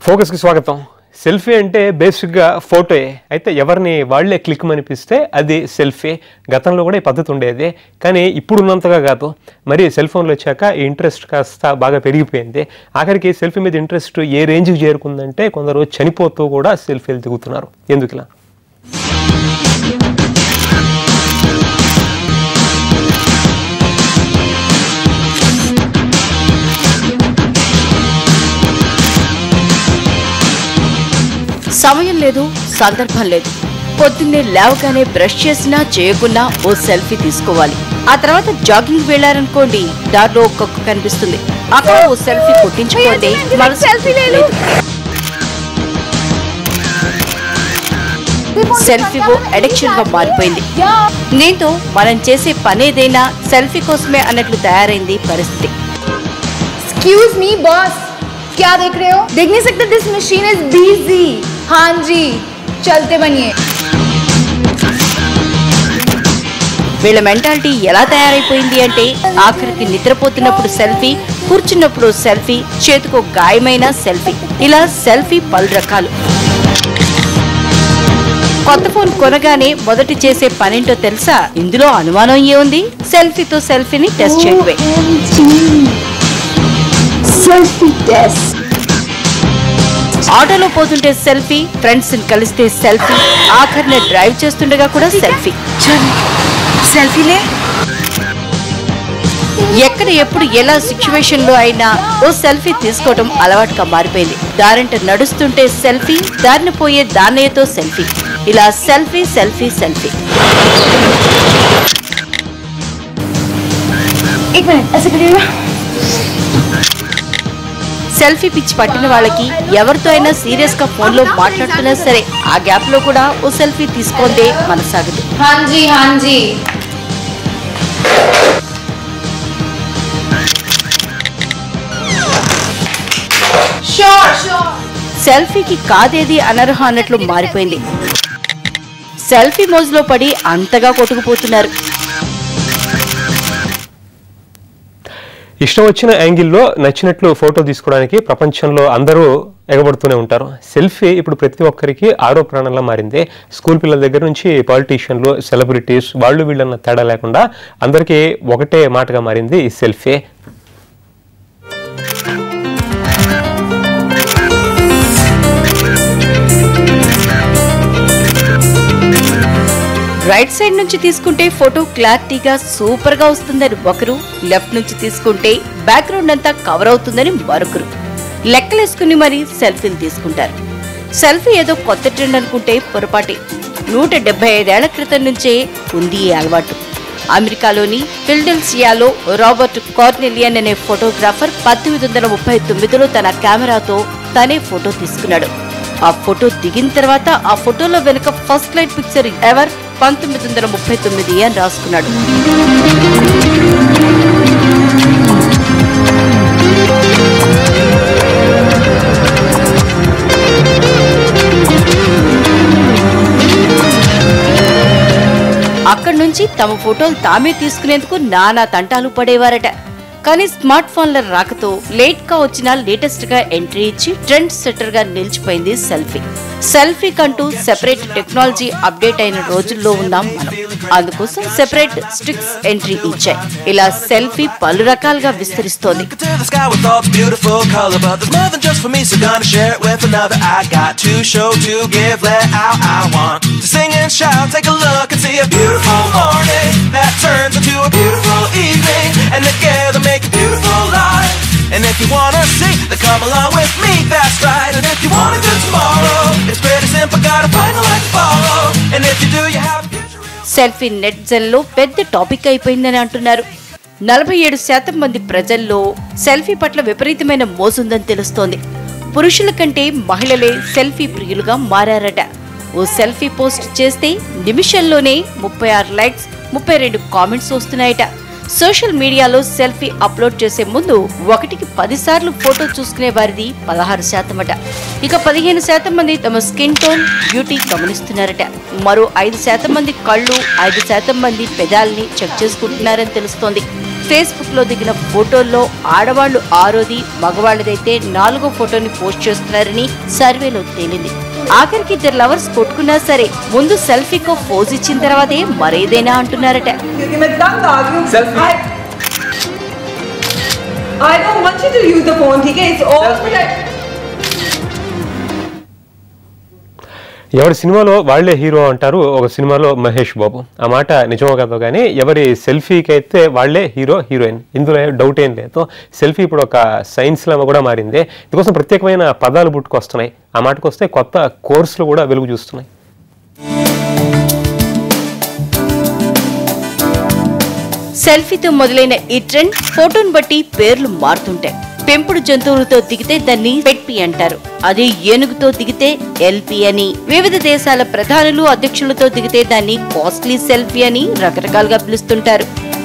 ఫోకస్కి స్వాగతం సెల్ఫీ అంటే బేసిక్గా ఫోటోయే అయితే ఎవరిని వాళ్ళే క్లిక్ అనిపిస్తే అది సెల్ఫీ గతంలో కూడా ఈ పద్ధతి ఉండేది కానీ ఇప్పుడు ఉన్నంతగా కాదు మరి సెల్ ఫోన్లు వచ్చాక ఈ ఇంట్రెస్ట్ కాస్త బాగా పెరిగిపోయింది ఆఖరికి సెల్ఫీ మీద ఇంట్రెస్ట్ ఏ రేంజ్కి చేరుకుందంటే కొందరు చనిపోతూ కూడా సెల్ఫీలు దిగుతున్నారు ఎందుకు ఇలా సమయం లేదు సందర్భం లేదు పొద్దున్నే లేవగానే బ్రష్ చేసినా చేయకున్నా ఓ సెల్ఫీ తీసుకోవాలి ఆ తర్వాత జాగింగ్ వెళ్లారనుకోండి దారిలో ఒక కుక్క కనిపిస్తుంది అక్కడ ఓ సెల్ఫీ కొట్టించుకోండి మన సెల్ఫీ లేదు సెల్ఫీ ఓ అడిక్షన్ గా మారిపోయింది దీంతో మనం చేసే పనేదైనా సెల్ఫీ కోసమే అన్నట్లు తయారైంది పరిస్థితి एक्सक्यूज मी बॉस क्या देख रहे हो देख नहीं सकते दिस मशीन इज बिजी हाँ जी चलते बनिए వీళ్ళ మెంటాలిటీ ఎలా తయారైపోయింది అంటే ఆఖరికి నిద్రపోతున్నప్పుడు సెల్ఫీ కూర్చున్నప్పుడు సెల్ఫీ చేతికో గాయమైన సెల్ఫీ ఇలా సెల్ఫీ పలు రకాలు కొత్త ఫోన్ కొనగానే మొదటి చేసే పనేంటో తెలుసా ఇందులో అనుమానం ఏముంది సెల్ఫీతో సెల్ఫీని టెస్ట్ చేయడమే सेल्फी टेस्ट ఆటోలో పోతుంటే సెల్ఫీ ఫ్రెండ్స్ కలిస్తే సెల్ఫీ ఆఖరిన డ్రైవ్ చేస్తుండగా కూడా సెల్ఫీ సెల్ఫీ లే ఎక్కడ ఎప్పుడు ఎలా సిచ్యువేషన్ లో అయినా ఓ సెల్ఫీ తీసుకోవడం అలవాటుగా మారిపోయింది దారంట నడుస్తుంటే సెల్ఫీ దారిన పోయే దాన్నయ్యతో సెల్ఫీ ఇలా సెల్ఫీ సెల్ఫీ సెల్ఫీ एक मिनट ऐसे करिएगा సెల్ఫీ పిచ్చి పట్టిన వాళ్ళకి ఎవరితో అయినా సీరియస్ గా ఫోన్ లో మాట్లాడుతున్నా సరే ఆ గ్యాప్ లో కూడా ఓ సెల్ఫీ తీసుకోందే మనసాగదు हाँ जी हाँ जी श्योर श्योर సెల్ఫీకి కాదేది అనర్హం అన్నట్లు మారిపోయింది సెల్ఫీ మోజులో పడి అంతగా కొట్టుకుపోతున్నారు ఇష్టం వచ్చిన యాంగిల్లో నచ్చినట్లు ఫోటో తీసుకోవడానికి ప్రపంచంలో అందరూ ఎగబడుతూనే ఉంటారు సెల్ఫీ ఇప్పుడు ప్రతి ఒక్కరికి ఆరో ప్రాణంలా మారింది స్కూల్ పిల్లల దగ్గర నుంచి పాలిటీషియన్లు సెలబ్రిటీస్ వాళ్ళు వీళ్ళన్న తేడా లేకుండా అందరికీ ఒకటే మాటగా మారింది ఈ సెల్ఫీ రైట్ సైడ్ నుంచి తీసుకుంటే ఫోటో క్లారిటీగా సూపర్ గా వస్తుందని ఒకరు లెఫ్ట్ నుంచి తీసుకుంటే బ్యాక్గ్రౌండ్ అంతా కవర్ అవుతుందని మరొకరు లెక్కలేసుకుని మరి సెల్ఫీలు తీసుకుంటారు సెల్ఫీ ఏదో కొత్త ట్రెండ్ అనుకుంటే పొరపాటే నూట డెబ్బై ఐదేళ్ల క్రితం నుంచే ఉంది ఈ అలవాటు అమెరికాలోని ఫిల్డెల్సియాలో రాబర్ట్ కార్నెలియన్ అనే ఫోటోగ్రాఫర్ పద్దెనిమిది వందల ముప్పై తొమ్మిదిలో తన కెమెరాతో తనే ఫోటో తీసుకున్నాడు ఆ ఫోటో దిగిన తర్వాత ఆ ఫోటోలో వెనుక ఫస్ట్ లైట్ పిక్చర్ ఎవర్ పంతొమ్మిది వందల ముప్పై తొమ్మిది అని రాసుకున్నాడు అక్కడి నుంచి తమ ఫోటోలు తామే తీసుకునేందుకు నానా తంటాలు పడేవారట కానీ స్మార్ట్ ఫోన్ల రాకతో లేట్ గా వచ్చిన లేటెస్ట్ గా ఎంట్రీ ఇచ్చి ట్రెండ్ సెటర్ గా నిలిచిపోయింది సెల్ఫీ సెల్ఫీ కంటూ సెపరేట్ టెక్నాలజీ అప్డేట్ అయిన రోజుల్లో ఉన్నాం మనం అందుకోసం సెపరేట్ స్టిక్స్ ఎంట్రీ ఇచ్చాయి ఇలా సెల్ఫీ పలు రకాలుగా విస్తరిస్తోంది Look to the sky with all the beautiful color, but there's more than just for me, so gonna share it with another. I got to show, to give, let out. I want to sing and shout, take a look and see a beautiful morning that turns into a beautiful evening, and together make a beautiful life. And if you wanna see, then come along with me, that's right. And if you want a good tomorrow, it's pretty simple, gotta find a light to follow. And if you do, you have a future. Selfie net జెల్లో పెద్ద topic అయిపోయిందని అంటున్నారు నలభై ఏడు శాతం మంది ప్రజల్లో selfie పట్ల విపరీతమైన మోసుందని తెలుస్తోంది పురుషుల కంటే మహిళలే సెల్ఫీ ప్రియులుగా మారారట ఓ సెల్ఫీ పోస్ట్ చేస్తే నిమిషంలోనే ముప్పై ఆరు లైక్స్ ముప్పై రెండు కామెంట్స్ వస్తున్నాయట సోషల్ మీడియాలో సెల్ఫీ అప్లోడ్ చేసే ముందు ఒకటికి పది సార్లు ఫోటో చూసుకునే వారిది పదహారు శాతమట ఇక పదిహేను శాతం మంది తమ స్కిన్ టోన్ బ్యూటీ గమనిస్తున్నారట మరో ఐదు శాతం మంది కళ్ళు ఐదు శాతం మంది పెదాల్ని చెక్ చేసుకుంటున్నారని తెలుస్తోంది ఫేస్బుక్ లో దిగిన ఫోటోల్లో ఆడవాళ్లు ఆరోది మగవాళ్ళదైతే నాలుగో ఫోటోని పోస్ట్ చేస్తున్నారని సర్వేలో తేలింది ఆఖరికి ఇద్దరు లవర్స్ కొట్టుకున్నా సరే ముందు సెల్ఫీకో పోజ్ ఇచ్చిన తర్వాతే మరేదైనా అంటున్నారట क्योंकि मैं तंग आ गई हूँ Selfie. I, I don't want you to use the phone, ठीक है? It's all for that. ఎవరి సినిమాలో వాళ్ళే హీరో అంటారు ఒక సినిమాలో మహేష్ బాబు ఆ మాట నిజమో కాదో కానీ ఎవరి సెల్ఫీకి అయితే వాళ్ళే హీరో హీరోయిన్ ఇందులో డౌట్ ఏం లేదు సెల్ఫీ ఇప్పుడు ఒక సైన్స్ లాగా కూడా మారింది ఇందుకోసం ప్రత్యేకమైన పదాలు పుట్టుకొస్తున్నాయి ఆ మాటకు వస్తే కొత్త కోర్సులు కూడా వెలుగు చూస్తున్నాయి సెల్ఫీతో మొదలైన ఈ ట్రెండ్ ఫోటోను బట్టి పేర్లు మారుతుంటాయి పెంపుడు జంతువులతో దిగితే దాన్ని పెట్పి అంటారు అదే ఏనుగుతో దిగితే ఎల్పి అని వివిధ దేశాల ప్రధానులు అధ్యక్షులతో దిగితే దాన్ని కాస్ట్లీ సెల్ఫీ అని రకరకాలుగా పిలుస్తుంటారు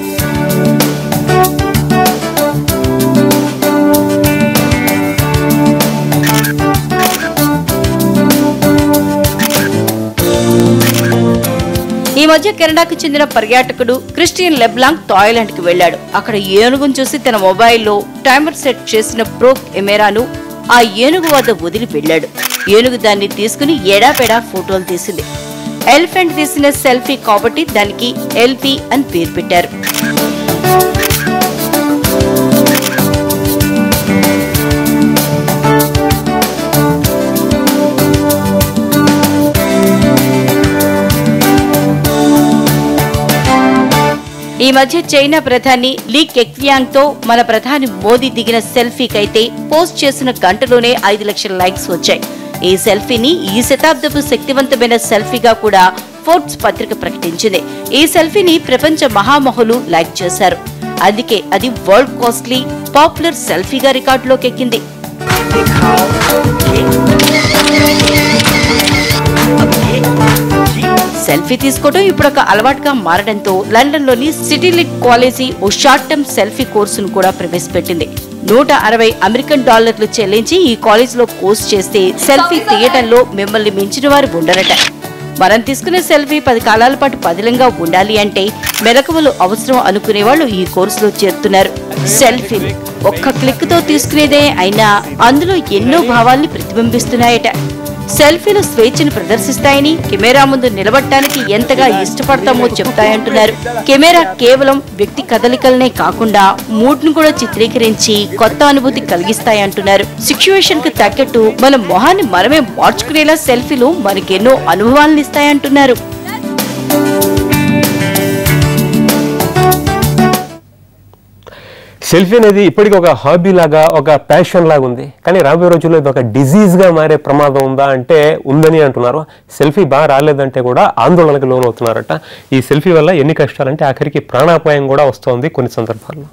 ఈ మధ్య కెనడాకు చెందిన పర్యాటకుడు క్రిస్టియన్ లెబ్లాంగ్ థాయిలాండ్ కి వెళ్లాడు అక్కడ ఏనుగును చూసి తన మొబైల్లో టైమర్ సెట్ చేసిన ప్రో కెమెరాను ఆ ఏనుగు వద్ద వదిలి వెళ్ళాడు ఏనుగు దాన్ని తీసుకుని ఎడాపెడా ఫోటోలు తీసింది ఎలిఫెంట్ తీసిన సెల్ఫీ కాబట్టి దానికి ఎల్పి అని పేరు పెట్టారు ఈ మధ్య చైనా ప్రధాని లీ కెక్వియాంగ్ తో మన ప్రధాని మోదీ దిగిన సెల్ఫీకైతే పోస్ట్ చేసిన గంటలోనే ఐదు లక్షల లైక్స్ వచ్చాయి ఈ సెల్ఫీని ఈ శతాబ్దపు శక్తివంతమైన సెల్ఫీగా కూడా ఫోర్బ్స్ పత్రిక ప్రకటించింది ఈ సెల్ఫీని ప్రపంచ మహామహులు లైక్ చేశారు అందుకే అది వరల్డ్ కాస్ట్లీ పాపులర్ సెల్ఫీగా రికార్డులోకి ఎక్కింది సెల్ఫీ తీసుకోవడం ఇప్పుడు ఒక అలవాటుగా మారడంతో లండన్ లోని సిటీ లిట్ కాలేజీ ఓ షార్ట్ టర్మ్ సెల్ఫీ కోర్సును కూడా ప్రవేశపెట్టింది నూట అరవై అమెరికన్ డాలర్లు చెల్లించి ఈ కాలేజీలో కోర్స్ చేస్తే సెల్ఫీ తీయటంలో మిమ్మల్ని మించిన వారు ఉండరట మనం తీసుకునే సెల్ఫీ పది కాలాల పాటు పదిలంగా ఉండాలి అంటే మెలకువలు అవసరం అనుకునే వాళ్ళు ఈ కోర్సులో చేరుతున్నారు సెల్ఫీ ఒక్క క్లిక్ తో తీసుకునేదే అయినా అందులో ఎన్నో భావాల్ని ప్రతిబింబిస్తున్నాయట సెల్ఫీలు స్వేచ్ఛను ప్రదర్శిస్తాయని కెమెరా ముందు నిలబడటానికి ఎంతగా ఇష్టపడతామో చెప్తాయంటున్నారు కెమెరా కేవలం వ్యక్తి కదలికలనే కాకుండా మూడ్ ను కూడా చిత్రీకరించి కొత్త అనుభూతి కలిగిస్తాయంటున్నారు సిచ్యువేషన్ కు తగ్గట్టు మన మొహాన్ని మనమే మార్చుకునేలా సెల్ఫీలు మనకెన్నో అనుభవాలను ఇస్తాయంటున్నారు సెల్ఫీ అనేది ఇప్పటికీ ఒక హాబీ లాగా ఒక ప్యాషన్ లాగా ఉంది కానీ రాబోయే రోజుల్లో ఇది ఒక డిజీజ్ గా మారే ప్రమాదం ఉందా అంటే ఉందని అంటున్నారు సెల్ఫీ బాగా రాలేదంటే కూడా ఆందోళనకు లోనవుతున్నారట ఈ సెల్ఫీ వల్ల ఎన్ని కష్టాలంటే ఆఖరికి ప్రాణాపాయం కూడా వస్తోంది కొన్ని సందర్భాల్లో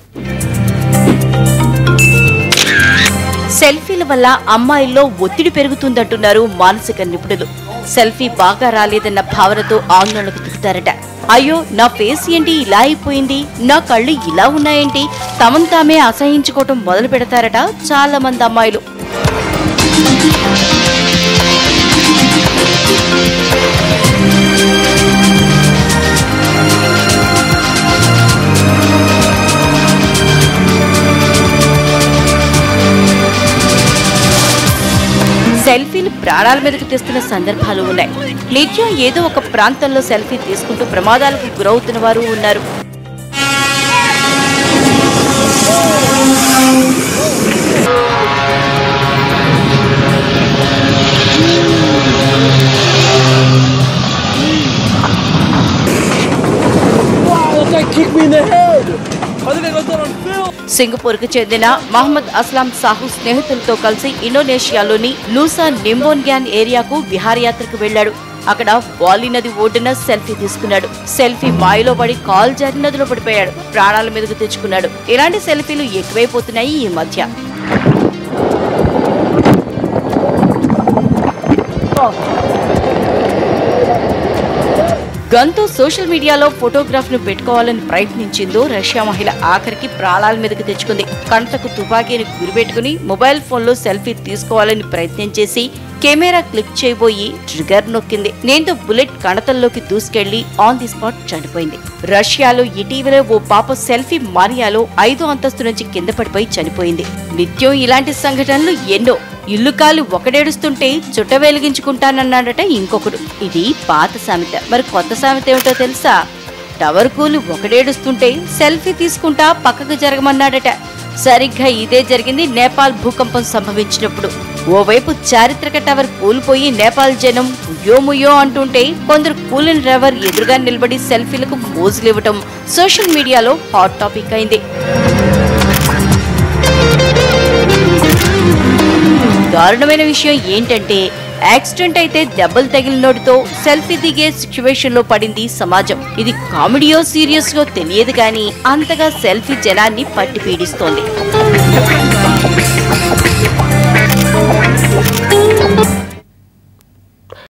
సెల్ఫీల వల్ల అమ్మాయిల్లో ఒత్తిడి పెరుగుతుందంటున్నారు మానసిక నిపుణులు సెల్ఫీ బాగా రాలేదన్న భావనతో ఆందోళనకు దిగుతారట అయ్యో నా ఫేస్ ఏంటి ఇలా అయిపోయింది నా కళ్ళు ఇలా ఉన్నాయేంటి తమను తామే అసహించుకోవటం మొదలు పెడతారట చాలా మంది అమ్మాయిలు సెల్ఫీలు ప్రాణాల మీదకు తెస్తున్న సందర్భాలు ఉన్నాయి నిత్యం ఏదో ఒక ప్రాంతంలో సెల్ఫీ తీసుకుంటూ ప్రమాదాలకు గురవుతున్న వారు ఉన్నారు సింగపూర్ కు చెందిన మహమ్మద్ అస్లాం సాహు స్నేహితులతో కలిసి ఇండోనేషియాలోని లూసా నింబోన్గ్యాన్ ఏరియాకు విహారయాత్రకు వెళ్లాడు అక్కడ వాలీ నది ఒడ్డున సెల్ఫీ తీసుకున్నాడు సెల్ఫీ మాయలో పడి కాల్ జారి నదిలో పడిపోయాడు ప్రాణాల మీదకు తెచ్చుకున్నాడు ఇలాంటి సెల్ఫీలు ఎక్కువైపోతున్నాయి ఈ మధ్య గన్తో సోషల్ మీడియాలో ఫోటోగ్రాఫ్ ను పెట్టుకోవాలని ప్రయత్నించిందో రష్యా మహిళ ఆఖరికి ప్రాణాల మీదకి తెచ్చుకుంది కంటకు తుపాకీని గురిపెట్టుకుని మొబైల్ ఫోన్ లో సెల్ఫీ తీసుకోవాలని ప్రయత్నం చేసి కెమెరా క్లిక్ చేయబోయి ట్రిగర్ నొక్కింది దీంతో బుల్లెట్ కణతల్లోకి దూసుకెళ్లి ఆన్ ది స్పాట్ చనిపోయింది రష్యాలో ఇటీవల ఓ పాప సెల్ఫీ మానియాలో ఐదో అంతస్తు నుంచి కింద పడిపోయి చనిపోయింది నిత్యం ఇలాంటి సంఘటనలు ఎన్నో ఇల్లు కాలు ఒకడేడుస్తుంటే చుట్ట వెలిగించుకుంటానన్నాడట ఇంకొకడు ఇది పాత సామెత మరి కొత్త సామెత ఏమిటో తెలుసా టవర్ కూలు ఒకడేడుస్తుంటే సెల్ఫీ తీసుకుంటా పక్కకు జరగమన్నాడట సరిగ్గా ఇదే జరిగింది నేపాల్ భూకంపం సంభవించినప్పుడు ఓవైపు చారిత్రక టవర్ కూలిపోయి నేపాల్ జనం ముయో అంటుంటే కొందరు కూలిన డ్రైవర్ ఎదురుగా నిలబడి సెల్ఫీలకు పోజులు ఇవ్వటం సోషల్ మీడియాలో హాట్ టాపిక్ అయింది దారుణమైన విషయం ఏంటంటే యాక్సిడెంట్ అయితే దెబ్బలు తగిలినోడితో సెల్ఫీ దిగే సిచ్యువేషన్ లో పడింది సమాజం ఇది కామెడీయో సీరియస్ లో తెలియదు కానీ అంతగా సెల్ఫీ జనాన్ని పట్టి పీడిస్తోంది